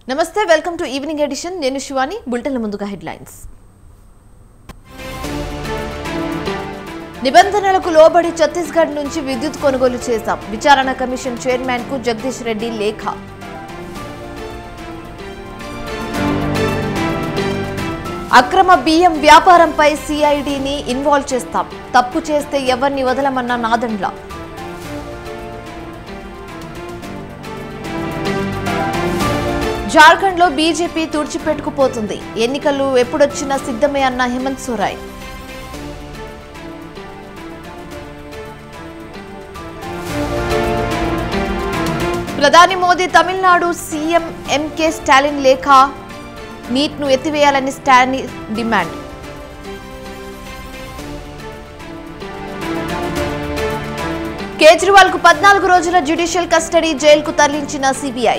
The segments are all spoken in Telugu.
నమస్తే వెల్కమ్ టు ఈవినింగ్ ఎడిషన్ నేను శివాని బులెటిన్ల ముందుగా హెడ్లైన్స్ నిబంధనలకు లోబడి ఛత్తీస్గఢ్ నుంచి విద్యుత్ కొనుగోలు చేశాం విచారణ కమిషన్ చైర్మన్ కు జగదీష్ రెడ్డి లేఖ అక్రమ బియ్యం వ్యాపారంపై సిఐడిని ఇన్వాల్వ్ చేస్తాం తప్పు చేస్తే ఎవరిని వదలమన్న నాదండ్ల జార్ఖండ్ లో బీజేపీ తుడిచిపెట్టుకుపోతుంది ఎన్నికలు ఎప్పుడొచ్చినా సిద్ధమే అన్న హేమంత్ సోరాయ్ ప్రధాని మోదీ తమిళనాడు సీఎం ఎంకే స్టాలిన్ లేఖ నీట్ను ఎత్తివేయాలని స్టాలిన్ డిమాండ్ కేజ్రీవాల్ కు పద్నాలుగు రోజుల జ్యుడిషియల్ కస్టడీ జైలుకు తరలించిన సిబిఐ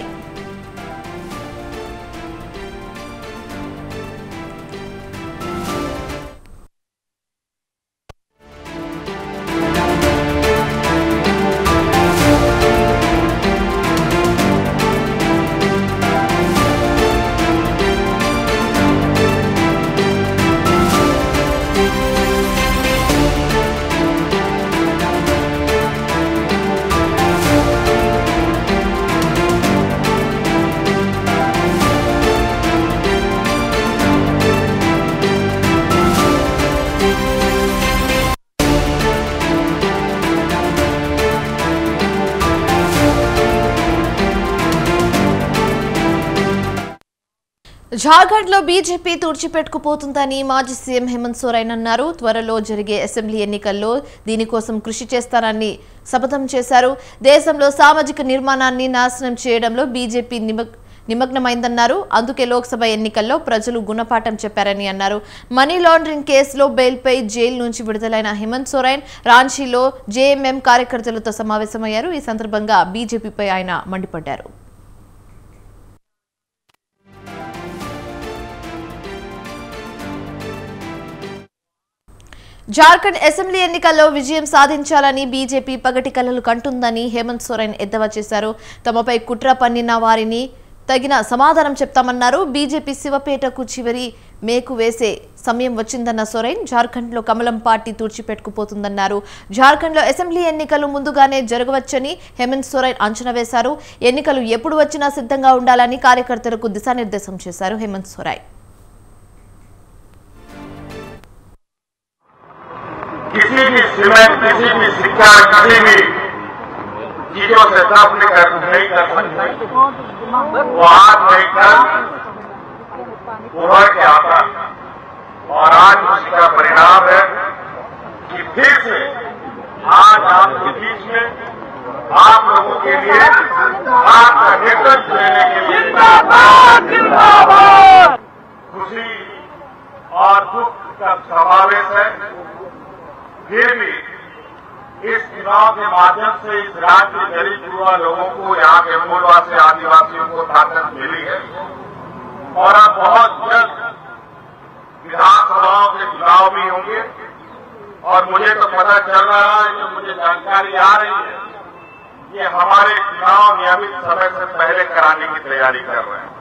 జార్ఖండ్ లో బీజేపీ తుడిచిపెట్టుకుపోతుందని మాజీ సీఎం హేమంత్ సోరెన్ అన్నారు త్వరలో జరిగే అసెంబ్లీ ఎన్నికల్లో దీనికోసం కృషి చేస్తారని శపథం చేశారు దేశంలో సామాజిక నిర్మాణాన్ని నాశనం చేయడంలో బీజేపీ నిమగ్ నిమగ్నమైందన్నారు అందుకే లోక్సభ ఎన్నికల్లో ప్రజలు గుణపాఠం చెప్పారని అన్నారు మనీ లాండరింగ్ కేసులో బెయిల్పై జైలు నుంచి విడుదలైన హేమంత్ సోరెన్ రాంచీలో జేఎంఎం కార్యకర్తలతో సమావేశమయ్యారు ఈ సందర్భంగా బీజేపీపై ఆయన మండిపడ్డారు జార్ఖండ్ అసెంబ్లీ ఎన్నికల్లో విజయం సాధించాలని బీజేపీ పగటి కలలు కంటుందని హేమంత్ సోరెన్ ఎద్దవా చేశారు తమపై కుట్ర పన్నిన వారిని తగిన సమాధానం చెప్తామన్నారు బీజేపీ శివపేటకు చివరి మేకు వేసే సమయం వచ్చిందన్న సోరెన్ జార్ఖండ్లో కమలం పార్టీ తుడిచిపెట్టుకుపోతుందన్నారు జార్ఖండ్లో అసెంబ్లీ ఎన్నికలు ముందుగానే జరగవచ్చని హేమంత్ సోరెన్ అంచనా వేశారు ఎన్నికలు ఎప్పుడు వచ్చినా సిద్ధంగా ఉండాలని కార్యకర్తలకు దిశానిర్దేశం చేశారు హేమంత్ సోరాయ్ किसी भी समय किसी भी शिक्षा किसी भी चीजों से साफ नहीं कर नहीं कर सकते वो आज नहीं कर उभर के आता है और आज उसका परिणाम है कि फिर से आज आपके बीच में आप लोगों के लिए आपका नेतृत्व देने के लिए खुशी और दुख का समावेश है फिर भी इस चुनाव के माध्यम से इस राज्य के गरीब युवा लोगों को यहाँ के मूलवासी आदिवासियों को ताकत मिली है और अब बहुत जल्द विधानसभाओं के चुनाव भी होंगे और मुझे तो पता चल रहा है जो मुझे जानकारी आ रही है कि हमारे चुनाव नियमित समय से पहले कराने की तैयारी कर रहे हैं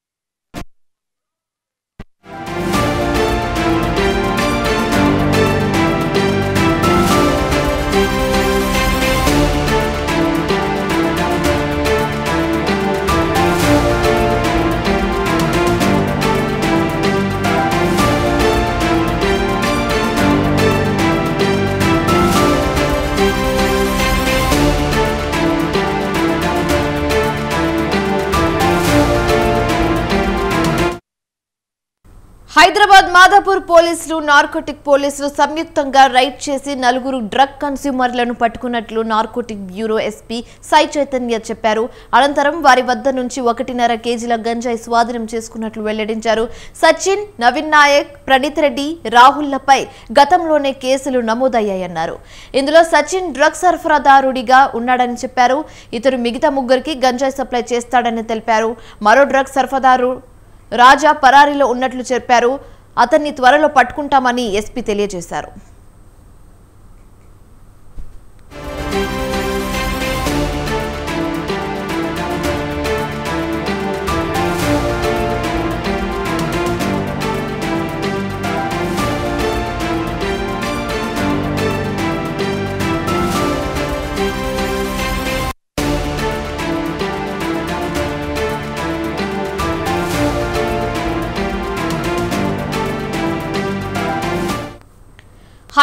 హైదరాబాద్ మాదాపూర్ పోలీసులు నార్కోటిక్ పోలీసులు సంయుక్తంగా రైడ్ చేసి నలుగురు డ్రగ్ కన్స్యూమర్లను పట్టుకున్నట్లు narcotic bureau SP Sai Chaitanya చెప్పారు అనంతరం వారి వద్ద నుంచి ఒకటిన్నర కేజీల గంజాయి స్వాధీనం చేసుకున్నట్లు వెల్లడించారు సచిన్ నవీన్ నాయక్ ప్రణీత్ రెడ్డి రాహుల్లపై గతంలోనే కేసులు నమోదయ్యాయన్నారు ఇందులో సచిన్ డ్రగ్ సరఫరాదారుడిగా ఉన్నాడని చెప్పారు ఇతరు మిగతా ముగ్గురికి గంజాయి సప్లై చేస్తాడని తెలిపారు మరో డ్రగ్ సరఫరాదారు రాజా పరారీలో ఉన్నట్లు చెప్పారు అతన్ని త్వరలో పట్టుకుంటామని ఎస్పీ తెలియజేశారు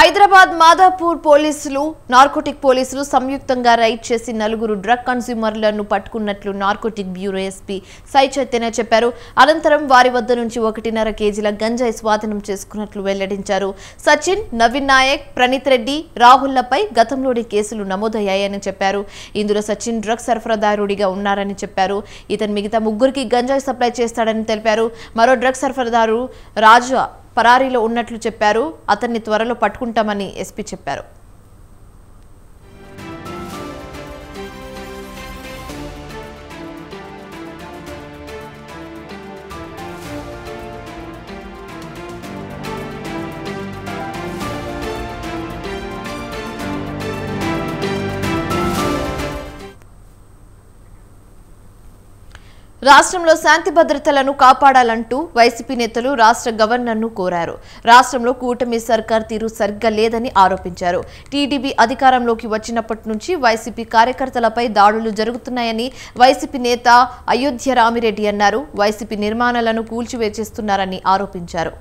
హైదరాబాద్ మాదాపూర్ పోలీసులు నార్కోటిక్ పోలీసులు సంయుక్తంగా రైడ్ చేసి నలుగురు డ్రగ్ కన్స్యూమర్లను పట్టుకున్నట్లు narcotic bureau SP Sai Chaitanya చెప్పారు అనంతరం వారి వద్ద నుంచి ఒకటిన్నర కేజీల గంజాయి స్వాధీనం చేసుకున్నట్లు వెల్లడించారు సచిన్ నవీన్ నాయక్ ప్రణీత్ రెడ్డి రాహుల్లపై గతంలోని కేసులు నమోదయ్యాయని చెప్పారు ఇందులో సచిన్ డ్రగ్ సరఫరాదారుడిగా ఉన్నారని చెప్పారు ఇతను మిగతా ముగ్గురికి గంజాయి సప్లై చేస్తాడని తెలిపారు మరో డ్రగ్ సరఫరాదారు రాజు పరారీలో ఉన్నట్లు చెప్పారు అతన్ని త్వరలో పట్టుకుంటామని ఎస్పీ చెప్పారు రాష్ట్రంలో శాంతి భద్రతలను కాపాడాలంటూ వైసీపీ నేతలు రాష్ట్ర గవర్నర్ను కోరారు రాష్ట్రంలో కూటమి సర్కార్ తీరు సరిగ్గా లేదని ఆరోపించారు టీడీపీ అధికారంలోకి వచ్చినప్పటి నుంచి వైసీపీ కార్యకర్తలపై దాడులు జరుగుతున్నాయని వైసీపీ నేత అయోధ్య రామిరెడ్డి అన్నారు వైసీపీ నిర్మాణాలను కూల్చివేచేస్తున్నారని ఆరోపించారు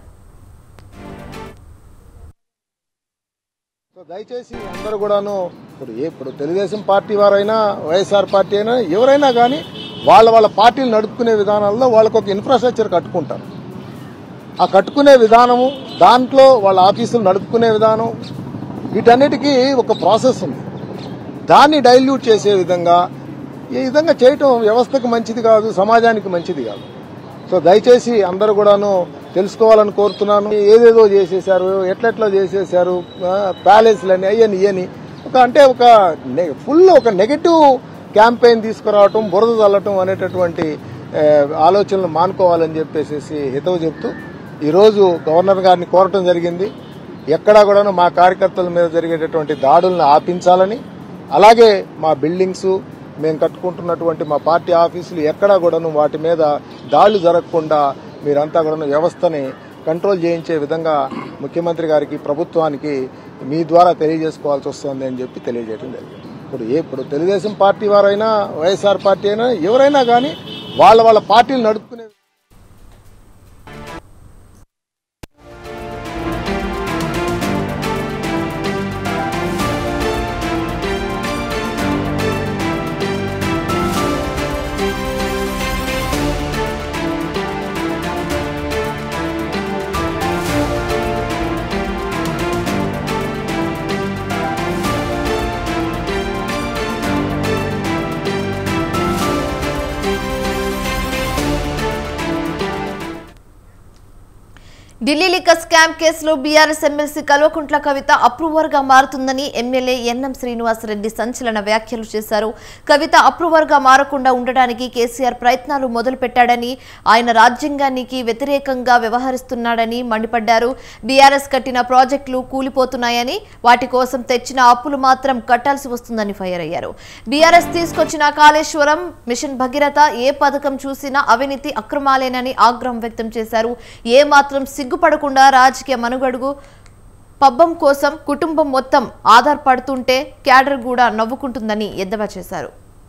సో దయచేసి అందరూ కూడాను ఇప్పుడు ఏ ఇప్పుడు తెలుగుదేశం పార్టీ వారైనా వైఎస్ఆర్ పార్టీ అయినా ఎవరైనా కానీ వాళ్ళ వాళ్ళ పార్టీలు నడుపుకునే విధానాల్లో వాళ్ళకు ఒక ఇన్ఫ్రాస్ట్రక్చర్ కట్టుకుంటారు ఆ కట్టుకునే విధానము దాంట్లో వాళ్ళ ఆఫీసులు నడుపుకునే విధానం వీటన్నిటికీ ఒక ప్రాసెస్ ఉంది దాన్ని డైల్యూట్ చేసే విధంగా ఈ విధంగా చేయటం వ్యవస్థకు మంచిది కాదు సమాజానికి మంచిది కాదు సో దయచేసి అందరూ కూడాను తెలుసుకోవాలని కోరుతున్నాను ఏదేదో చేసేశారు ఎట్లెట్లా చేసేశారు ఆ, ప్యాలెస్లని అయ్యని ఇయని ఒక అంటే ఒక నె- ఫుల్ ఒక నెగటివ్ క్యాంపెయిన్ తీసుకురావటం బురద చల్లటం అనేటటువంటి ఆ, ఆలోచనలు మానుకోవాలని చెప్పేసి హితవు చెప్తూ ఈరోజు గవర్నర్ గారిని కోరటం జరిగింది ఎక్కడా కూడాను మా కార్యకర్తల మీద జరిగేటటువంటి దాడులను ఆపించాలని అలాగే మా బిల్డింగ్స్ మేము కట్టుకుంటున్నటువంటి మా పార్టీ ఆఫీసులు ఎక్కడా కూడాను వాటి మీద దాళ్లు జరగకుండా మీరంతా కూడాను వ్యవస్థని కంట్రోల్ చేయించే విధంగా ముఖ్యమంత్రి గారికి ప్రభుత్వానికి మీ ద్వారా తెలియజేసుకోవాల్సి వస్తుంది అని చెప్పి తెలియజేయడం జరిగింది ఇప్పుడు ఏ ఇప్పుడు తెలుగుదేశం పార్టీ వారైనా వైఎస్ఆర్ పార్టీ అయినా ఎవరైనా కానీ వాళ్ళ వాళ్ళ పార్టీలు నడుపుకునే ఢిల్లీ లిక్కర్ స్కామ్ కేసులో BRS MLC Kalvakuntla Kavitha approver గా మారుతుందని ఎమ్మెల్యే ఎన్ఎం శ్రీనివాసరెడ్డి సంచలన వ్యాఖ్యలు చేశారు కవిత అప్రూవర్ గా మారకుండా ఉండడానికి కేసీఆర్ ప్రయత్నాలు మొదలు పెట్టాడని ఆయన రాజ్యాంగానికి వ్యతిరేకంగా వ్యవహరిస్తున్నాడని మండిపడ్డారు బీఆర్ఎస్ కట్టిన ప్రాజెక్టులు కూలిపోతున్నాయని వాటి కోసం తెచ్చిన అప్పులు మాత్రం కట్టాల్సి వస్తుందని ఫైర్ అయ్యారు బీఆర్ఎస్ తీసుకొచ్చిన కాళేశ్వరం మిషన్ భగీరథ ఏ పథకం చూసినా అవినీతి అక్రమాలేనని ఆగ్రహం వ్యక్తం చేశారు ఏ మాత్రం సిగ్గుపడకుండా రాజకీయ మనుగడుగు పబ్బం కోసం కుటుంబం మొత్తం ఆధారపడుతుంటే క్యాడర్ కూడా నవ్వుకుంటుందని ఎద్దవా చేశారు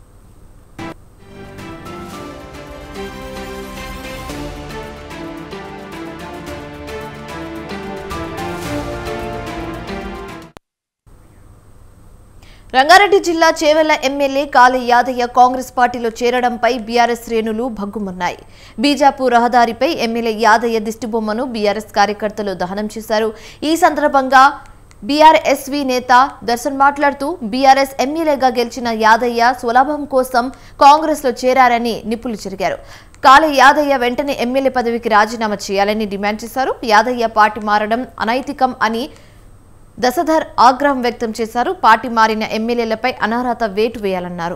రంగారెడ్డి జిల్లా చేవెళ్ల ఎమ్మెల్యే కాళీ యాదయ్య కాంగ్రెస్ పార్టీలో చేరడంపై బీఆర్ఎస్ శ్రేణులు భగ్గుమన్నాయి బీజాపూర్ రహదారిపై ఎమ్మెల్యే యాదయ్య దిష్టిబొమ్మను బీఆర్ఎస్ కార్యకర్తలు దహనం చేశారు ఈ సందర్భంగా బీఆర్ఎస్వి నేత దర్శన్ మాట్లాడుతూ బీఆర్ఎస్ ఎమ్మెల్యేగా గెలిచిన యాదయ్య స్వలాభం కోసం కాంగ్రెస్ లో చేరారని నిప్పులు చెరిగారు కాళీ యాదయ్య వెంటనే ఎమ్మెల్యే పదవికి రాజీనామా చేయాలని డిమాండ్ చేశారు యాదయ్య పార్టీ మారడం అనైతికం అని దశధర్ ఆగ్రహం వ్యక్తం చేశారు పార్టీ మారిన ఎమ్మెల్యేలపై అనర్హత వేటు వేయాలన్నారు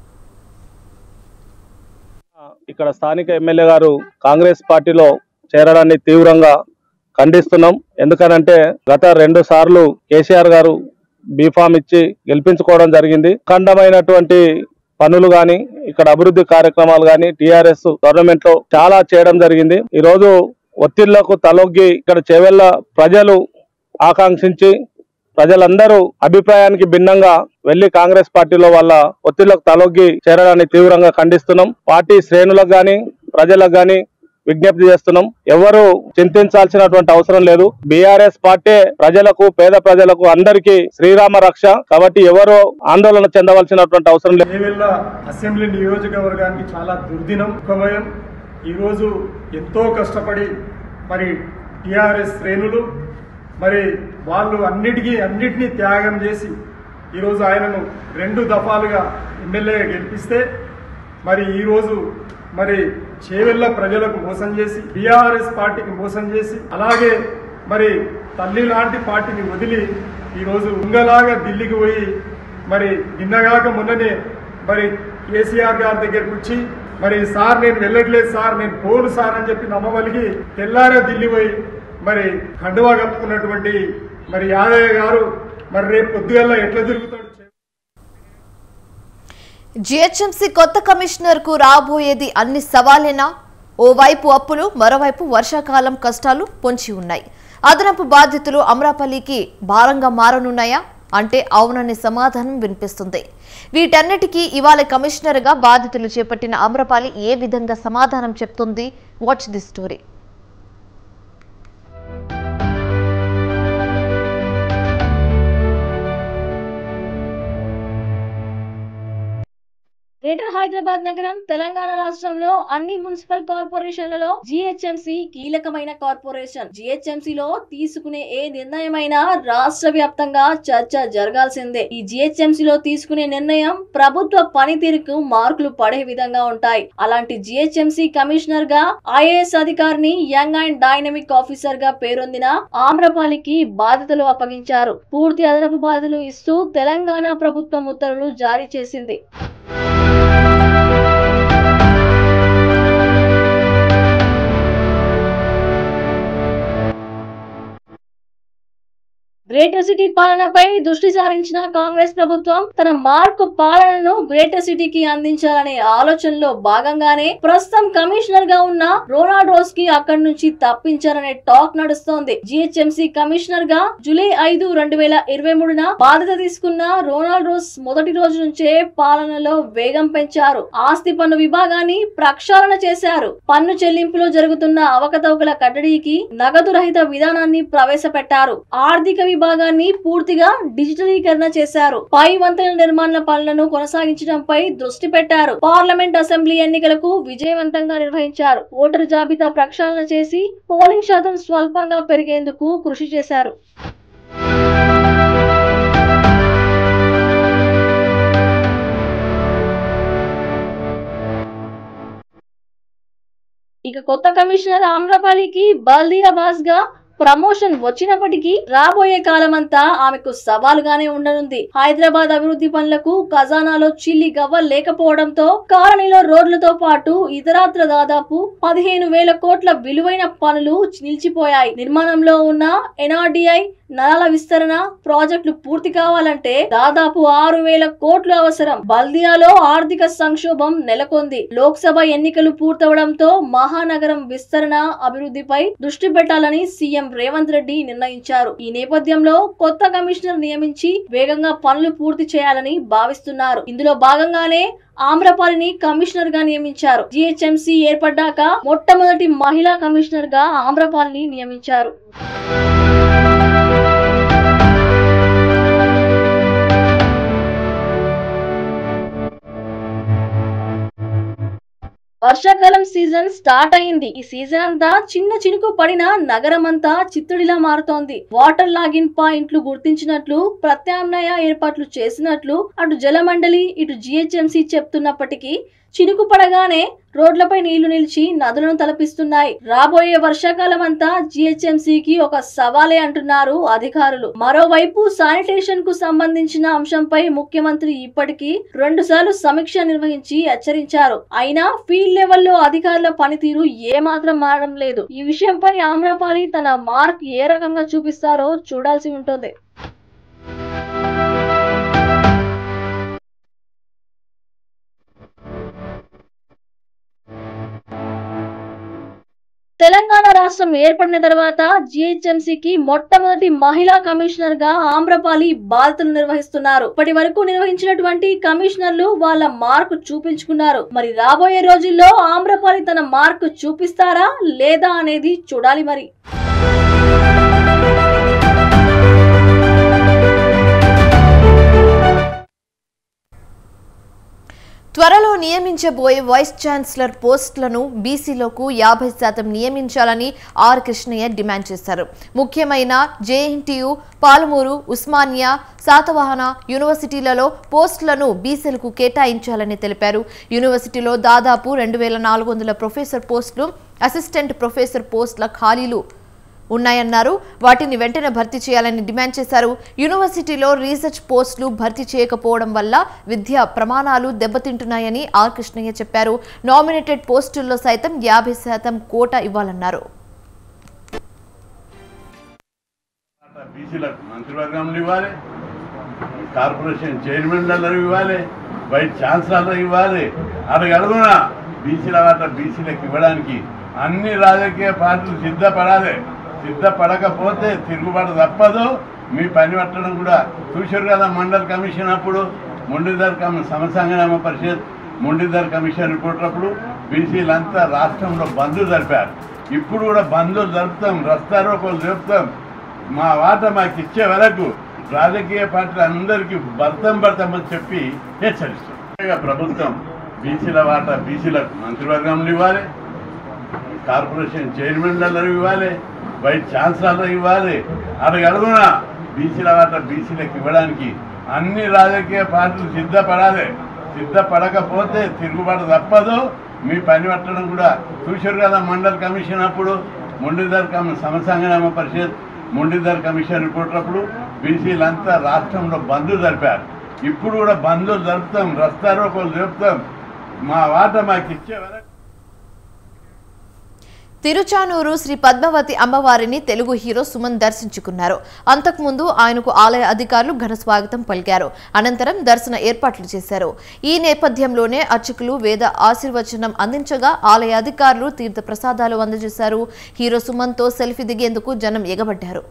ఇక్కడ స్థానిక ఎమ్మెల్యే గారు కాంగ్రెస్ పార్టీలో చేరడాన్ని తీవ్రంగా ఖండిస్తున్నాం ఎందుకనంటే గత రెండు సార్లు కేసీఆర్ గారు బీఫామ్ ఇచ్చి గెలిపించుకోవడం జరిగింది ఖండమైనటువంటి పనులు గాని ఇక్కడ అభివృద్ధి కార్యక్రమాలు గాని టిఆర్ఎస్ గవర్నమెంట్ లో చాలా చేయడం జరిగింది ఈ రోజు ఒత్తిళ్లకు తలొగ్గి ఇక్కడ చేవెళ్ల ప్రజలు ఆకాంక్షించి ప్రజలందరూ అభిప్రాయానికి భిన్నంగా వెళ్లి కాంగ్రెస్ పార్టీలో వాళ్ళ ఒత్తిళ్లకు తలొగ్గి చేరడాన్ని తీవ్రంగా ఖండిస్తున్నాం పార్టీ శ్రేణులకు గాని ప్రజలకు గాని విజ్ఞప్తి చేస్తున్నాం ఎవరు చింతించాల్సినటువంటి అవసరం లేదు బీఆర్ఎస్ పార్టీ ప్రజలకు పేద ప్రజలకు అందరికీ శ్రీరామ రక్ష కాబట్టి ఎవరు ఆందోళన చెందవలసినటువంటి అవసరం లేదు చేవెళ్ళ అసెంబ్లీ నియోజకవర్గానికి చాలా దుర్దినం సమయం ఈరోజు ఎంతో కష్టపడి మరి టిఆర్ఎస్ శ్రేణులు మరి వాళ్ళు అన్నిటికీ అన్నిటినీ త్యాగం చేసి ఈరోజు ఆయనను రెండు దఫాలుగా ఎమ్మెల్యేగా గెలిపిస్తే మరి ఈరోజు మరి చేవెళ్ళ ప్రజలకు మోసం చేసి బీఆర్ఎస్ పార్టీకి మోసం చేసి అలాగే మరి తల్లి లాంటి పార్టీని వదిలి ఈరోజు ఉంగలాగా ఢిల్లీకి పోయి మరి నిన్నగాక మొన్ననే మరి కేసీఆర్ గారి దగ్గరకు వచ్చి మరి సార్ నేను వెళ్ళట్లేదు సార్ నేను పోను సార్ అని చెప్పి నమ్మవలిగి తెల్లారే ఢిల్లీ పోయి మరి కండువా కప్పుకున్నటువంటి మరి యాదయ్య గారు మరి రేపు పొద్దుగల్లా ఎట్లా తిరుగుతాడు జీహెచ్ఎంసీ కొత్త కమిషనర్ కు రాబోయేది అన్ని సవాలేనా ఓవైపు అప్పులు మరోవైపు వర్షాకాలం కష్టాలు పొంచి ఉన్నాయి అదనపు బాధ్యతలు అమరాపల్లికి భారంగా మారనున్నాయా అంటే అవుననే సమాధానం వినిపిస్తుంది వీటన్నిటికీ ఇవాళ కమిషనర్గా బాధ్యతలు చేపట్టిన అమరపాలి ఏ విధంగా సమాధానం చెప్తుంది watch the story greater Hyderabad నగరం తెలంగాణ రాష్ట్రంలో అన్ని మున్సిపల్ కార్పొరేషన్లలో జిహెచ్ఎంసి కీలకమైన కార్పొరేషన్ జిహెచ్ఎంసి లో తీసుకునే ఏ నిర్ణయమైనా రాష్ట్ర వ్యాప్తంగా చర్చ జరగాల్సిందే ఈ జిహెచ్ఎంసి లో తీసుకునే నిర్ణయం ప్రభుత్వ పనితీరుకు మార్కులు పడే విధంగా ఉంటాయి అలాంటి జిహెచ్ఎంసి కమిషనర్ గా ఐఏఎస్ అధికారిని యంగ్ అండ్ డైనమిక్ ఆఫీసర్ గా పేరొందిన ఆమ్రపాలికి బాధ్యతలు అప్పగించారు పూర్తి అదనపు బాధ్యతలు ఇస్తూ తెలంగాణ ప్రభుత్వం ఉత్తర్వులు జారీ చేసింది గ్రేటర్ సిటీ పాలనపై దృష్టి సారించిన కాంగ్రెస్ ప్రభుత్వం తన మార్కు పాలనను గ్రేటర్ సిటీకి అందించాలనే ఆలోచనలో భాగంగానే ప్రస్తుతం కమిషనర్ గా ఉన్న రోనాల్డ్ రోస్ కి అక్కడి నుంచి తప్పించారనే టాక్ నడుస్తోంది జిహెచ్ఎంసీ కమిషనర్ గా జూలై ఐదు రెండు వేల ఇరవై మూడున బాధ్యత తీసుకున్న రోనాల్డ్ రోస్ మొదటి రోజు నుంచే పాలనలో వేగం పెంచారు ఆస్తి పన్ను విభాగాన్ని ప్రక్షాళన చేశారు పన్ను చెల్లింపులో జరుగుతున్న అవకతవకల కట్టడికి నగదు రహిత విధానాన్ని ప్రవేశపెట్టారు ఆర్థిక విభాగాన్ని పూర్తిగా డిజిటలీకరణ చేశారు పై వంతెన నిర్మాణ పనులను కొనసాగించడంపై దృష్టి పెట్టారు పార్లమెంట్ అసెంబ్లీ ఎన్నికలకు విజయవంతంగా నిర్వహించారు ఓటరు జాబితా ప్రక్షాళన చేసి పోలింగ్ శాతం స్వల్పంగా పెరిగేందుకు కృషి చేశారు ఇక కొత్త కమిషనర్ ఆమ్రపాలికి బల్దియా బాస్ గా ప్రమోషన్ వచ్చినప్పటికీ రాబోయే కాలమంతా ఆమెకు సవాలుగానే ఉండనుంది హైదరాబాద్ అభివృద్ధి పనులకు ఖజానాలో చిల్లి గవ్వ లేకపోవడంతో కాలనీలో రోడ్లతో పాటు ఇతరాత్ర దాదాపు పదిహేను వేల కోట్ల విలువైన పనులు నిలిచిపోయాయి నిర్మాణంలో ఉన్న ఎన్ఆర్డిఐ నలాల విస్తరణ ప్రాజెక్టులు పూర్తి కావాలంటే దాదాపు ఆరు వేల కోట్లు అవసరం బల్దియాలో ఆర్థిక సంక్షోభం నెలకొంది లోక్సభ ఎన్నికలు పూర్తవడంతో మహానగరం విస్తరణ అభివృద్ధిపై దృష్టి పెట్టాలని సీఎం రేవంత్ రెడ్డి నిర్ణయించారు ఈ నేపథ్యంలో కొత్త కమిషనర్ నియమించి వేగంగా పనులు పూర్తి చేయాలని భావిస్తున్నారు ఇందులో భాగంగానే ఆమ్రపాలిని కమిషనర్ గా నియమించారు జిహెచ్ఎంసీ ఏర్పడ్డాక మొట్టమొదటి మహిళా కమిషనర్ గా ఆమ్రపాలిని నియమించారు వర్షాకాలం సీజన్ స్టార్ట్ అయింది ఈ సీజన్ అంతా చిన్న చినుకు పడిన నగరం అంతా చిత్తుడిలా మారుతోంది వాటర్ లాగిన్ పాయింట్లు గుర్తించినట్లు ప్రత్యామ్నాయ ఏర్పాట్లు చేసినట్లు అటు జలమండలి ఇటు జిహెచ్ఎంసీ చెప్తున్నప్పటికీ చినుకు పడగానే రోడ్లపై నీళ్లు నిలిచి నదులను తలపిస్తున్నాయి రాబోయే వర్షాకాలం అంతా జిహెచ్ఎంసీకి ఒక సవాలే అంటున్నారు అధికారులు మరోవైపు శానిటేషన్ కు సంబంధించిన అంశంపై ముఖ్యమంత్రి ఇప్పటికీ రెండు సార్లు సమీక్ష నిర్వహించి హెచ్చరించారు అయినా ఫీల్డ్ లెవెల్లో అధికారుల పనితీరు ఏమాత్రం మారడం లేదు ఈ విషయంపై ఆమ్రపాలి తన మార్క్ ఏ రకంగా చూపిస్తారో చూడాల్సి ఉంటుంది తెలంగాణ రాష్ట్రం ఏర్పడిన తర్వాత జిహెచ్ఎంసీకి మొట్టమొదటి మహిళా కమిషనర్ గా ఆమ్రపాలి బాధ్యతలు నిర్వహిస్తున్నారు ఇప్పటి వరకు నిర్వహించినటువంటి కమిషనర్లు వాళ్ళ మార్కు చూపించుకున్నారు మరి రాబోయే రోజుల్లో ఆమ్రపాలి తన మార్కు చూపిస్తారా లేదా అనేది చూడాలి మరి త్వరలో నియమించబోయే వైస్ ఛాన్సలర్ పోస్టులను బీసీలకు యాభై శాతం నియమించాలని ఆర్ కృష్ణయ్య డిమాండ్ చేశారు ముఖ్యమైన జేఎన్టీయు పాలమూరు ఉస్మానియా శాతవాహన యూనివర్సిటీలలో పోస్టులను బీసీలకు కేటాయించాలని తెలిపారు యూనివర్సిటీలో దాదాపు రెండు వేల నాలుగు వందల ప్రొఫెసర్ పోస్టులు అసిస్టెంట్ ప్రొఫెసర్ పోస్టుల ఖాళీలు ఉన్నాయన్నారు వాటిని వెంటనే భర్తీ చేయాలని డిమాండ్ చేశారు యూనివర్సిటీలో రీసెర్చ్ పోస్టులు భర్తీ చేయకపోవడం వల్ల విద్యా ప్రమాణాలు దెబ్బతింటున్నాయని ఆర్ కృష్ణయ్య చెప్పారు నామినేటెడ్ పోస్టుల్లో సైతం యాభై శాతం కోట ఇవ్వాలన్నారు బీసీలకు మంత్రివర్గంలో ఇవ్వాలి కార్పొరేషన్ చైర్మన్లలో ఇవ్వాలి వైస్ ఛాన్సలర్ ఇవ్వాలి అడగడుగున బీసీల వాట బీసీలకు ఇవ్వడానికి అన్ని రాజకీయ పార్టీలు సిద్ధపడాలి సిద్ధపడకపోతే తిరుగుబాటు తప్పదు మీ పని పట్టడం కూడా చూశారు కదా మండల్ కమిషన్ అప్పుడు మొండిదర్ కమి సమసంగ్రామ పరిషత్ మొండిదర్ కమిషన్ రిపోర్ట్ అప్పుడు బీసీలంతా రాష్ట్రంలో బంధు జరిపారు ఇప్పుడు కూడా బంధు జరుపుతాం రస్తారోకోలు జరుపుతాం మా వాట మాకు ఇచ్చే వరకు రాజకీయ పార్టీలు అందరికీ భర్తం భర్తమని చెప్పి హెచ్చరిస్తాం ప్రభుత్వం బీసీల వాట బీసీలకు మంత్రివర్గంలో ఇవ్వాలి కార్పొరేషన్ చైర్మన్లలో ఇవ్వాలి వైస్ ఛాన్సలర్ ఇవ్వాలి అడగడుగున బీసీల వాట బీసీలకు ఇవ్వడానికి అన్ని రాజకీయ పార్టీలు సిద్ధపడాలి సిద్ధపడకపోతే తిరుగుబాటు తప్పదు మీ పని పట్టడం కూడా చూశారు కదా మండల్ కమిషన్ అప్పుడు మొండిదర్ కమి సమసంగ్రామ పరిషత్ మొండిదర్ కమిషన్ రిపోర్ట్ అప్పుడు బీసీలంతా రాష్ట్రంలో బంధు జరిపారు ఇప్పుడు కూడా బంధు జరుపుతాం రస్తారోకోలు జరుపుతాం మా వాట మాకు ఇచ్చే వరకు తిరుచానూరు శ్రీ పద్మావతి అమ్మవారిని తెలుగు హీరో సుమన్ దర్శించుకున్నారు అంతకుముందు ఆయనకు ఆలయ అధికారులు ఘన స్వాగతం పలికారు అనంతరం దర్శన ఏర్పాట్లు చేశారు ఈ నేపథ్యంలోనే అర్చకులు వేద ఆశీర్వచనం అందించగా ఆలయ అధికారులు తీర్థ ప్రసాదాలు అందజేశారు హీరో సుమన్తో సెల్ఫీ దిగేందుకు జనం ఎగబడ్డారు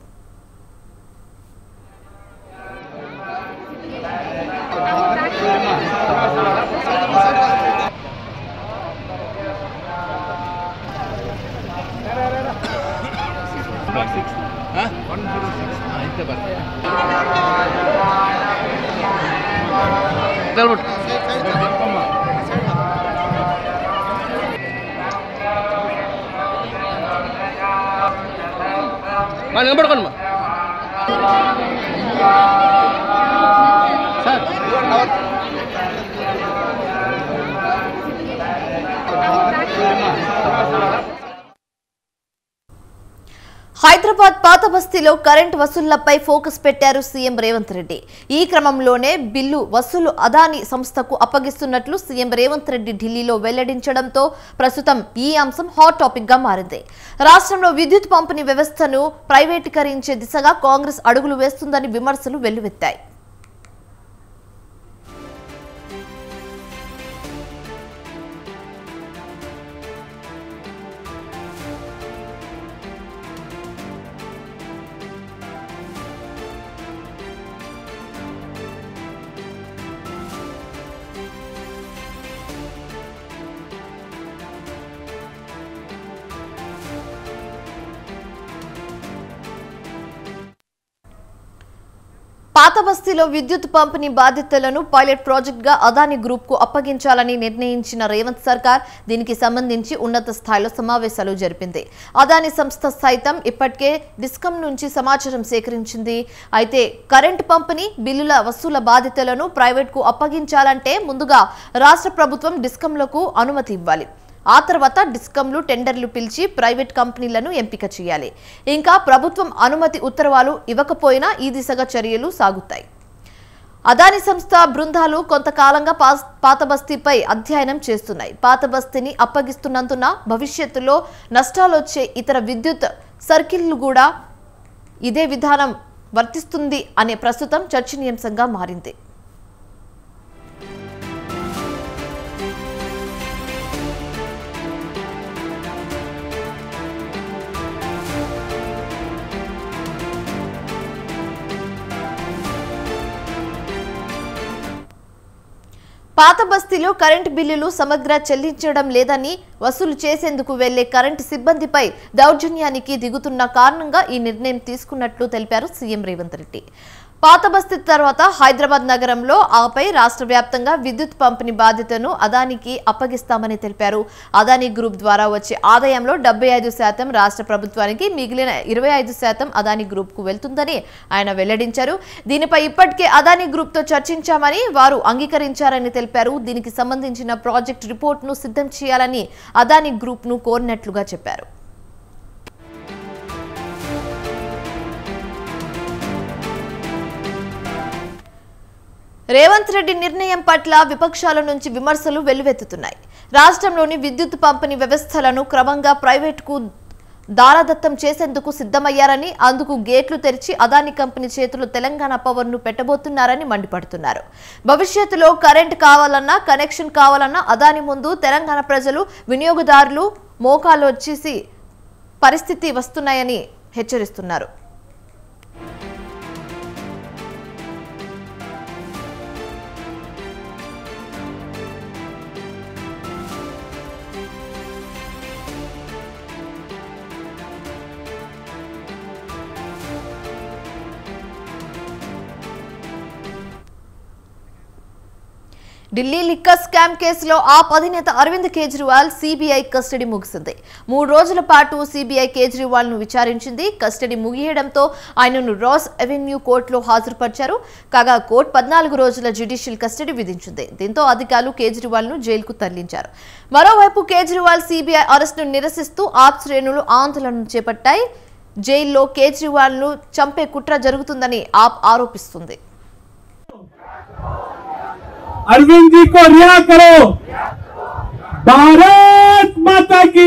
మా నిలబడుకోండి మా సార్ హైదరాబాద్ పాత బస్తీలో కరెంట్ వసూళ్లపై ఫోకస్ పెట్టారు సీఎం రేవంత్ రెడ్డి ఈ క్రమంలోనే బిల్లు వసూలు అదాని సంస్థకు అప్పగిస్తున్నట్లు సీఎం రేవంత్ రెడ్డి ఢిల్లీలో వెల్లడించడంతో ప్రస్తుతం ఈ అంశం హాట్ టాపిక్ గా మారింది రాష్ట్రంలో విద్యుత్ పంపిణీ వ్యవస్థను ప్రైవేటీకరించే దిశగా కాంగ్రెస్ అడుగులు వేస్తుందని విమర్శలు వెల్లువెత్తాయి పాత బస్తీలో విద్యుత్ పంపిణీ బాధ్యతలను పైలట్ ప్రాజెక్ట్ గా అదాని గ్రూప్ కు అప్పగించాలని నిర్ణయించిన రేవంత్ సర్కార్ దీనికి సంబంధించి ఉన్నత స్థాయిలో సమావేశాలు జరిపింది అదాని సంస్థ సైతం ఇప్పటికే డిస్కం నుంచి సమాచారం సేకరించింది అయితే కరెంటు పంపిణీ బిల్లుల వసూల బాధ్యతలను ప్రైవేట్ కు అప్పగించాలంటే ముందుగా రాష్ట్ర ప్రభుత్వం డిస్కంలకు అనుమతి ఇవ్వాలి ఆ తర్వాత డిస్కంలు టెండర్లు పిలిచి ప్రైవేట్ కంపెనీలను ఎంపిక చేయాలి ఇంకా ప్రభుత్వం అనుమతి ఉత్తర్వులు ఇవ్వకపోయినా ఈ దిశగా చర్యలు సాగుతాయి అదాని సంస్థ బృందాలు కొంతకాలంగా పాస్- పాత బస్తీపై అధ్యయనం చేస్తున్నాయి పాత బస్తీని అప్పగిస్తున్నందున భవిష్యత్తులో నష్టాలొచ్చే ఇతర విద్యుత్ సర్కిళ్లు కూడా ఇదే విధానం వర్తిస్తుంది అనే ప్రస్తుతం చర్చనీయాంశంగా మారింది పాత బస్తీలో కరెంటు బిల్లులు సమగ్ర చెల్లించడం లేదని వసూలు చేసేందుకు వెళ్లే కరెంటు సిబ్బందిపై దౌర్జన్యానికి దిగుతున్న కారణంగా ఈ నిర్ణయం తీసుకున్నట్లు తెలిపారు సీఎం రేవంత్ రెడ్డి పాత బస్తీ తర్వాత హైదరాబాద్ నగరంలో ఆపై రాష్ట్ర వ్యాప్తంగా విద్యుత్ పంపిణీ బాధ్యతను అదానికి అప్పగిస్తామని తెలిపారు అదానీ గ్రూప్ ద్వారా వచ్చే ఆదాయంలో డెబ్బై ఐదు శాతం రాష్ట్ర ప్రభుత్వానికి మిగిలిన ఇరవై ఐదు శాతం అదానీ గ్రూప్ కు వెళ్తుందని ఆయన వెల్లడించారు దీనిపై ఇప్పటికే అదానీ గ్రూప్ తో చర్చించామని వారు అంగీకరించారని తెలిపారు దీనికి సంబంధించిన ప్రాజెక్ట్ రిపోర్ట్ను సిద్ధం చేయాలని అదానీ గ్రూప్ ను కోరినట్లుగా చెప్పారు రేవంత్ రెడ్డి నిర్ణయం పట్ల విపక్షాల నుంచి విమర్శలు వెల్లువెత్తుతున్నాయి రాష్ట్రంలోని విద్యుత్ పంపిణీ వ్యవస్థలను క్రమంగా ప్రైవేటుకు దారాదత్తం చేసేందుకు సిద్ధమయ్యారని అందుకు గేట్లు తెరిచి అదాని కంపెనీ చేతులు తెలంగాణ పవర్ ను పెట్టబోతున్నారని మండిపడుతున్నారు భవిష్యత్తులో కరెంట్ కావాలన్నా కనెక్షన్ కావాలన్నా అదాని ముందు తెలంగాణ ప్రజలు వినియోగదారులు మోకాలు వచ్చేసి పరిస్థితి వస్తున్నాయని హెచ్చరిస్తున్నారు ఢిల్లీ లిక్కర్ స్కామ్ కేసులో ఆప్ అధినేత అరవింద్ కేజ్రీవాల్ సిబిఐ కస్టడీ ముగిసింది మూడు రోజుల పాటు సిబిఐ కేజ్రీవాల్ ను విచారించింది కస్టడీ ముగియడంతో ఆయనను రాస్ అవెన్యూ కోర్టులో హాజరుపరిచారు కాగా కోర్టు పద్నాలుగు రోజుల జ్యుడిషియల్ కస్టడీ విధించింది దీంతో అధికారులు కేజ్రీవాల్ ను జైలుకు తరలించారు మరోవైపు కేజ్రీవాల్ సిబిఐ అరెస్టును నిరసిస్తూ ఆప్ శ్రేణులు ఆందోళన చేపట్టాయి జైల్లో కేజ్రీవాల్ ను చంపే కుట్ర జరుగుతుందని ఆప్ ఆరోపిస్తుంది अरविंद जी को रिहा करो भारत माता की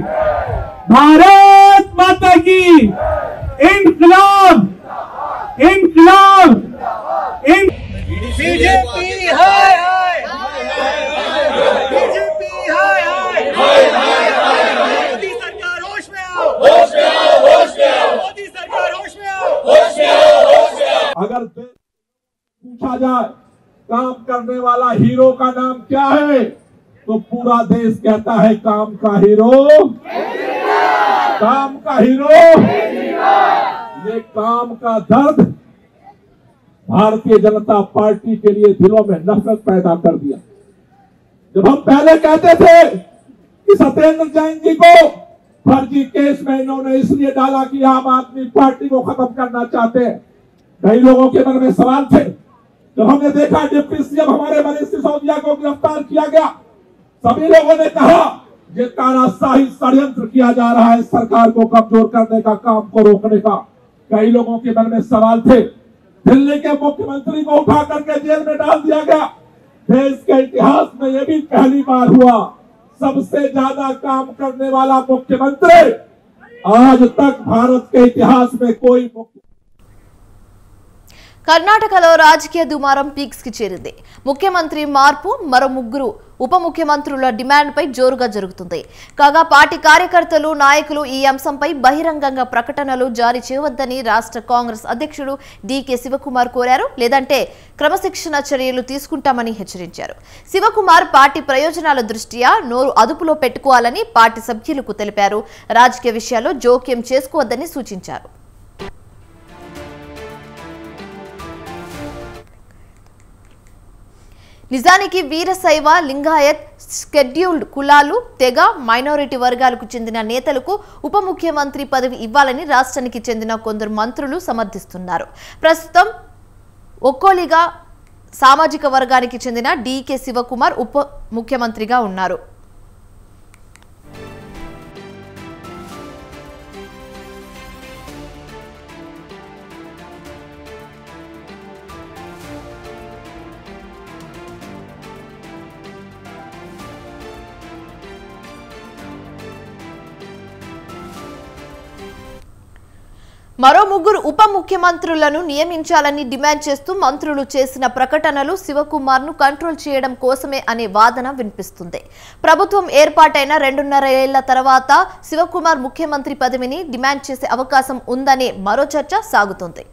भारत माता की इनकलाब इनकलाब इन बीजेपी हाय हाय बीजेपी हाय हाय मोदी सरकार होश में आओ होश में आओ होश में आओ मोदी सरकार होश में आओ होश में आओ होश में आओ अगर दे- पूछा जाए काम करने वाला हीरो का नाम क्या है तो पूरा देश कहता है काम का हीरो काम का हीरो ये काम का दर्द भारतीय जनता पार्टी के लिए दिलों में नफरत पैदा कर दिया जब हम पहले कहते थे कि सत्येंद्र जैन जी को फर्जी केस में इन्होंने इसलिए डाला कि आम आदमी पार्टी को खत्म करना चाहते हैं कई लोगों के मन में सवाल थे जब हमने देखा डिप्टी सीएम हमारे मनीष सिसोदिया को गिरफ्तार किया गया सभी लोगों ने कहा ये तानाशाही षड्यंत्र किया जा रहा है सरकार को कमजोर करने का काम को रोकने का कई लोगों के मन में सवाल थे दिल्ली के मुख्यमंत्री को उठा करके जेल में डाल दिया गया देश के इतिहास में यह भी पहली बार हुआ सबसे ज्यादा काम करने वाला मुख्यमंत्री आज तक भारत के इतिहास में कोई मुख्य కర్ణాటకలో రాజకీయ దుమారం పీక్స్ కి చేరింది ముఖ్యమంత్రి మార్పు మరో ముగ్గురు ఉప ముఖ్యమంత్రుల డిమాండ్పై జోరుగా జరుగుతుంది కాగా పార్టీ కార్యకర్తలు నాయకులు ఈ అంశంపై బహిరంగంగా ప్రకటనలు జారీ చేయవద్దని రాష్ట్ర కాంగ్రెస్ అధ్యక్షుడు డీకే శివకుమార్ కోరారు లేదంటే క్రమశిక్షణ చర్యలు తీసుకుంటామని హెచ్చరించారు శివకుమార్ పార్టీ ప్రయోజనాల దృష్ట్యా నోరు అదుపులో పెట్టుకోవాలని పార్టీ సభ్యులకు తెలిపారు రాజకీయ విషయాల్లో జోక్యం చేసుకోవద్దని సూచించారు నిజానికి వీరశైవ లింగాయత్ షెడ్యూల్డ్ కులాలు తెగ మైనారిటీ వర్గాలకు చెందిన నేతలకు ఉప ముఖ్యమంత్రి పదవి ఇవ్వాలని రాష్ట్రానికి చెందిన కొందరు మంత్రులు సమర్థిస్తున్నారు ప్రస్తుతం ఒక్కోలిగా సామాజిక వర్గానికి చెందిన డీకే శివకుమార్ ఉప ముఖ్యమంత్రిగా ఉన్నారు మరో ముగ్గురు ఉప ముఖ్యమంత్రులను నియమించాలని డిమాండ్ చేస్తూ మంత్రులు చేసిన ప్రకటనలు శివకుమార్ ను కంట్రోల్ చేయడం కోసమే అనే వాదన వినిపిస్తుంది ప్రభుత్వం ఏర్పాటైన రెండున్నర ఏళ్ల తర్వాత శివకుమార్ ముఖ్యమంత్రి పదవిని డిమాండ్ చేసే అవకాశం ఉందనే మరో చర్చ సాగుతుంది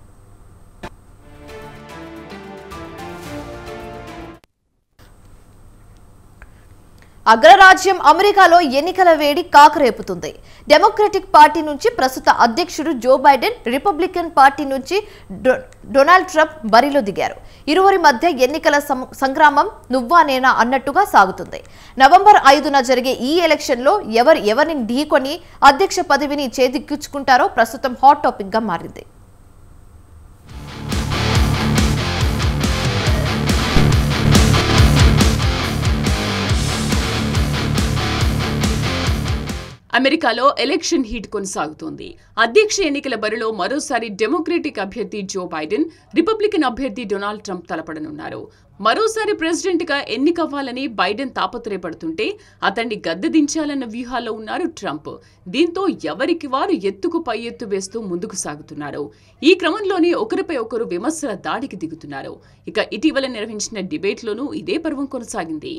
అగ్రరాజ్యం అమెరికాలో ఎన్నికల వేడి కాకరేపుతుంది డెమోక్రటిక్ పార్టీ నుంచి ప్రస్తుత అధ్యక్షుడు జో బైడెన్ రిపబ్లికన్ పార్టీ నుంచి డొ- డొనాల్డ్ ట్రంప్ బరిలో దిగారు ఇరువురి మధ్య ఎన్నికల సం- సంగ్రామం నువ్వా నేనా అన్నట్టుగా సాగుతుంది నవంబర్ ఐదున జరిగే ఈ ఎలక్షన్లో ఎవరు ఎవరిని ఢీకొని అధ్యక్ష పదవిని చేదిక్కించుకుంటారో ప్రస్తుతం హాట్ టాపిక్ గా మారింది అమెరికాలో ఎలక్షన్ హీట్ కొనసాగుతోంది అధ్యక్ష ఎన్నికల బరిలో మరోసారి డెమోక్రటిక్ అభ్యర్థి జో బైడెన్ రిపబ్లికన్ అభ్యర్థి డొనాల్డ్ ట్రంప్ తలపడనున్నారు మరోసారి ప్రెసిడెంట్ గా ఎన్నికవ్వాలని బైడెన్ తాపత్రయపడుతుంటే అతన్ని గద్దె దించాలన్న వ్యూహాల్లో ఉన్నారు ట్రంప్ దీంతో ఎవరికి వారు ఎత్తుకు పై ఎత్తు వేస్తూ ముందుకు సాగుతున్నారు ఈ క్రమంలోనే ఒకరిపై ఒకరు విమర్శల దాడికి దిగుతున్నారు ఇక ఇటీవల నిర్వహించిన డిబేట్లోనూ ఇదే పర్వం కొనసాగింది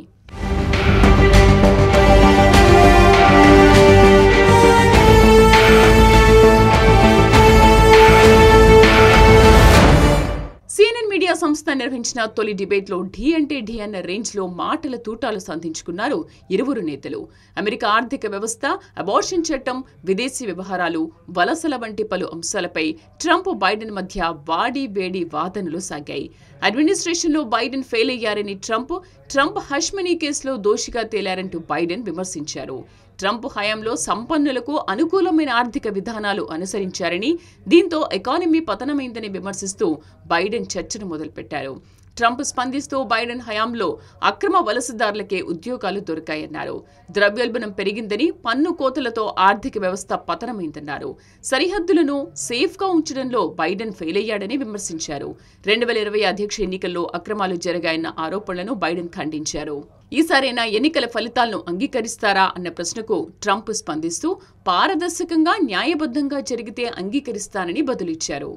సిఎన్ఎన్ మీడియా సంస్థ నిర్వహించిన తొలి డిబేట్లో ఢీ అంటే ఢీ అన్న రేంజ్ లో మాటల తూటాలు సంధించుకున్నారు ఇరువురు నేతలు అమెరికా ఆర్థిక వ్యవస్థ అబార్షన్ చట్టం విదేశీ వ్యవహారాలు వలసల వంటి పలు అంశాలపై ట్రంప్ బైడెన్ మధ్య వాడి వేడి వాదనలు సాగాయి అడ్మినిస్ట్రేషన్లో బైడెన్ ఫెయిల్ అయ్యారని ట్రంప్ ట్రంప్ హష్మనీ కేసులో దోషిగా తేలారంటూ బైడెన్ విమర్శించారు ట్రంప్ హయాంలో సంపన్నులకు అనుకూలమైన ఆర్థిక విధానాలు అనుసరించారని దీంతో ఎకానమీ పతనమైందని విమర్శిస్తూ బైడెన్ చర్చను మొదలుపెట్టారు ట్రంప్ స్పందిస్తూ బైడెన్ హయాంలో అక్రమ వలసదారులకే ఉద్యోగాలు దొరికాయన్నారు ద్రవ్యోల్బణం పెరిగిందని పన్ను కోతలతో ఆర్థిక వ్యవస్థ పతనమైందన్నారు సరిహద్దులను సేఫ్గా ఉంచడంలో బైడెన్ ఫెయిల్ అయ్యాడని విమర్శించారు రెండు వేల ఇరవై అధ్యక్ష ఎన్నికల్లో అక్రమాలు జరిగాయన్న ఆరోపణలను బైడెన్ ఖండించారు ఈసారైనా ఎన్నికల ఫలితాలను అంగీకరిస్తారా అన్న ప్రశ్నకు ట్రంప్ స్పందిస్తూ పారదర్శకంగా న్యాయబద్ధంగా జరిగితే అంగీకరిస్తానని బదులిచ్చారు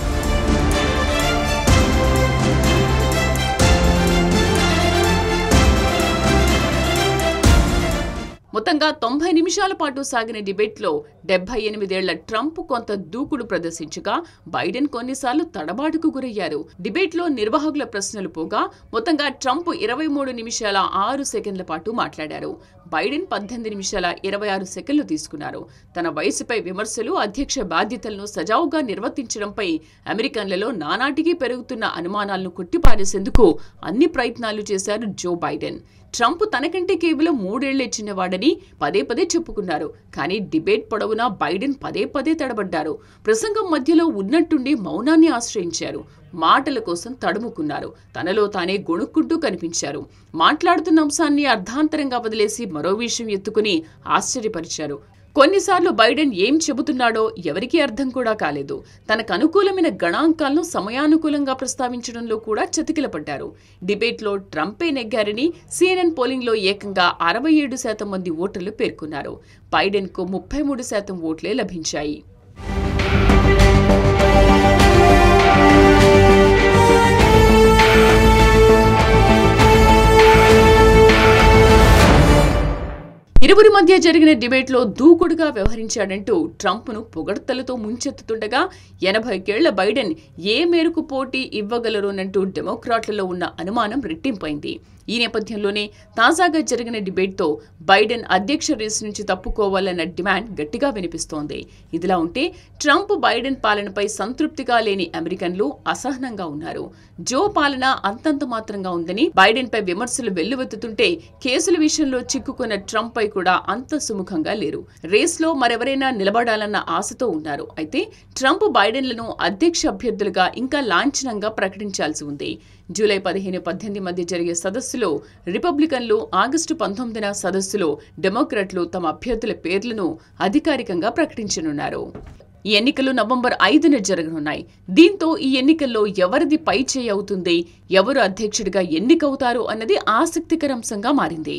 మొత్తంగా తొంభై నిమిషాల పాటు సాగిన డిబేట్లో డెబ్బై ఎనిమిదేళ్ల ట్రంప్ కొంత దూకుడు ప్రదర్శించగా బైడెన్ కొన్నిసార్లు తడబాటుకు గురయ్యారు డిబేట్లో నిర్వాహకుల ప్రశ్నలు పోగా మొత్తంగా ట్రంప్ ఇరవై మూడు నిమిషాల ఆరు సెకండ్ల పాటు మాట్లాడారు బైడెన్ పద్దెనిమిది నిమిషాల ఇరవై ఆరు సెకండ్లు తీసుకున్నారు తన వయసుపై విమర్శలు అధ్యక్ష బాధ్యతలను సజావుగా నిర్వర్తించడంపై అమెరికన్లలో నానాటికి పెరుగుతున్న అనుమానాలను కొట్టిపారేసేందుకు అన్ని ప్రయత్నాలు చేశారు జో బైడెన్ ట్రంప్ తనకంటే కేవలం మూడేళ్లే చిన్నవాడని పదే పదే చెప్పుకున్నారు కానీ డిబేట్ పొడవునా బైడెన్ పదే పదే తడబడ్డారు ప్రసంగం మధ్యలో ఉన్నట్టుండి మౌనాన్ని ఆశ్రయించారు మాటల కోసం తడుముకున్నారు తనలో తానే గొణుక్కుంటూ కనిపించారు మాట్లాడుతున్న అంశాన్ని అర్ధాంతరంగా వదిలేసి మరో విషయం ఎత్తుకుని ఆశ్చర్యపరిచారు కొన్నిసార్లు బైడెన్ ఏం చెబుతున్నాడో ఎవరికీ అర్థం కూడా కాలేదు తనకు అనుకూలమైన గణాంకాలను సమయానుకూలంగా ప్రస్తావించడంలో కూడా చతికిలపడ్డారు డిబేట్లో ట్రంపే నెగ్గారని సిఎన్ఎన్ పోలింగ్లో ఏకంగా అరవై ఏడు శాతం మంది ఓటర్లు పేర్కొన్నారు బైడెన్కు ముప్పై మూడు శాతం ఓట్లే లభించాయి ఇరువురి మధ్య జరిగిన డిబేట్లో దూకుడుగా వ్యవహరించాడంటూ ట్రంప్ను పొగడ్తలతో ముంచెత్తుతుండగా ఎనభైకేళ్ల బైడెన్ ఏ మేరకు పోటీ ఇవ్వగలరోనంటూ డెమోక్రాట్లలో ఉన్న అనుమానం రెట్టింపైంది ఈ నేపథ్యంలోనే తాజాగా జరిగిన డిబేట్తో బైడెన్ అధ్యక్ష రేసు నుంచి తప్పుకోవాలన్న డిమాండ్ గట్టిగా వినిపిస్తోంది ఇదిలా ఉంటే ట్రంప్ బైడెన్ పాలనపై సంతృప్తిగా లేని అమెరికన్లు అసహనంగా ఉన్నారు జో పాలన అంతంత మాత్రంగా ఉందని బైడెన్ పై విమర్శలు వెల్లువెత్తుతుంటే కేసుల విషయంలో చిక్కుకున్న ట్రంప్ పై కూడా అంత సుముఖంగా లేరు రేస్లో మరెవరైనా నిలబడాలన్న ఆశతో ఉన్నారు అయితే ట్రంప్ బైడెన్లను అధ్యక్ష అభ్యర్థులుగా ఇంకా లాంఛనంగా ప్రకటించాల్సి ఉంది జూలై పదిహేను పద్దెనిమిది మధ్య జరిగే సదస్సులో రిపబ్లికన్లు ఆగస్టు పంతొమ్మిదిన సదస్సులో డెమోక్రాట్లు తమ అభ్యర్థుల పేర్లను అధికారికంగా ప్రకటించనున్నారు ఈ ఎన్నికలు నవంబర్ ఐదున జరగనున్నాయి దీంతో ఈ ఎన్నికల్లో ఎవరిది పై చేయి అవుతుంది ఎవరు అధ్యక్షుడిగా ఎన్నికవుతారు అన్నది ఆసక్తికర అంశంగా మారింది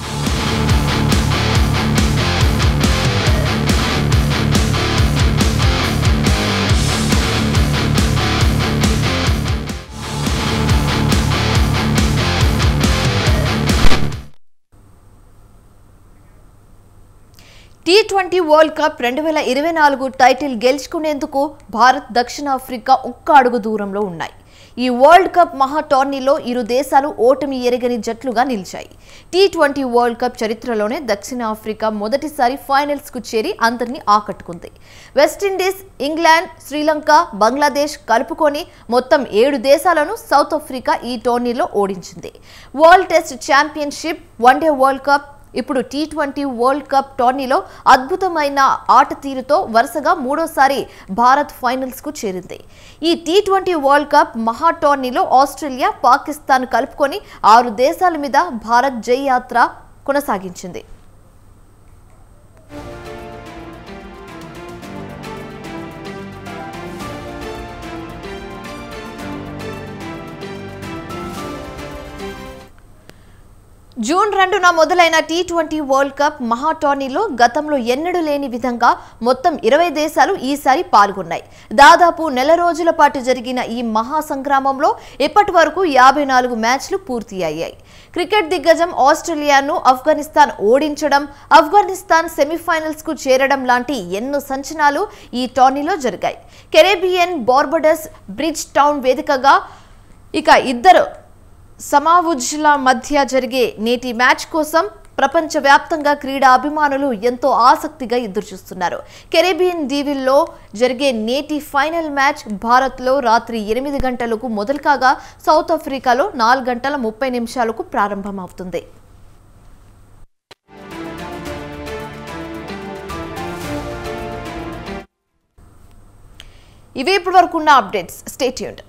టీ ట్వంటీ వరల్డ్ కప్ రెండు వేల ఇరవై నాలుగు టైటిల్ గెలుచుకునేందుకు భారత్ దక్షిణాఫ్రికా ఒక్క అడుగు దూరంలో ఉన్నాయి ఈ వరల్డ్ కప్ మహా టోర్నీలో ఇరు దేశాలు ఓటమి ఎరగని జట్లుగా నిలిచాయి టీ ట్వంటీ వరల్డ్ కప్ చరిత్రలోనే దక్షిణాఫ్రికా మొదటిసారి ఫైనల్స్ కు చేరి అందరినీ ఆకట్టుకుంది వెస్టిండీస్ ఇంగ్లాండ్ శ్రీలంక బంగ్లాదేశ్ కలుపుకొని మొత్తం ఏడు దేశాలను సౌత్ ఆఫ్రికా ఈ టోర్నీలో ఓడించింది world test championship one day world cup ఇప్పుడు టీ ట్వంటీ వరల్డ్ కప్ టోర్నీలో అద్భుతమైన ఆట తీరుతో వరుసగా మూడోసారి భారత్ ఫైనల్స్ కు చేరింది ఈ టీ ట్వంటీ వరల్డ్ కప్ మహా టోర్నీలో ఆస్ట్రేలియా పాకిస్తాన్ కలుపుకొని ఆరు దేశాల మీద భారత్ జై యాత్ర కొనసాగించింది జూన్ రెండున మొదలైన టీ ట్వంటీ వరల్డ్ కప్ మహా టోర్నీలో గతంలో ఎన్నడూ లేని విధంగా మొత్తం ఇరవై దేశాలు ఈసారి పాల్గొన్నాయి దాదాపు నెల రోజుల పాటు జరిగిన ఈ మహా సంగ్రామంలో ఇప్పటి వరకు యాభై నాలుగు మ్యాచ్లు పూర్తి అయ్యాయి క్రికెట్ దిగ్గజం ఆస్ట్రేలియాను ఆఫ్ఘనిస్తాన్ ఓడించడం ఆఫ్ఘనిస్తాన్ సెమీఫైనల్స్ కు చేరడం లాంటి ఎన్నో సంచనాలు ఈ టోర్నీలో జరిగాయి కెరేబియన్ బార్బడస్ బ్రిడ్జ్ టౌన్ వేదికగా ఇక ఇద్దరు సమావుజ్ల మధ్య జరిగే నేటి మ్యాచ్ కోసం ప్రపంచవ్యాప్తంగా క్రీడా అభిమానులు ఎంతో ఆసక్తిగా ఎదురుచూస్తున్నారు కెరేబియన్ దీవుల్లో జరిగే నేటి ఫైనల్ మ్యాచ్ భారత్లో రాత్రి ఎనిమిది గంటలకు మొదలు కాగా సౌత్ ఆఫ్రికాలో నాలుగు గంటల ముప్పై నిమిషాలకు ప్రారంభమవుతుంది ఇవే ఇప్పటి వరకు ఉన్న అప్డేట్స్ స్టేట్యూండ్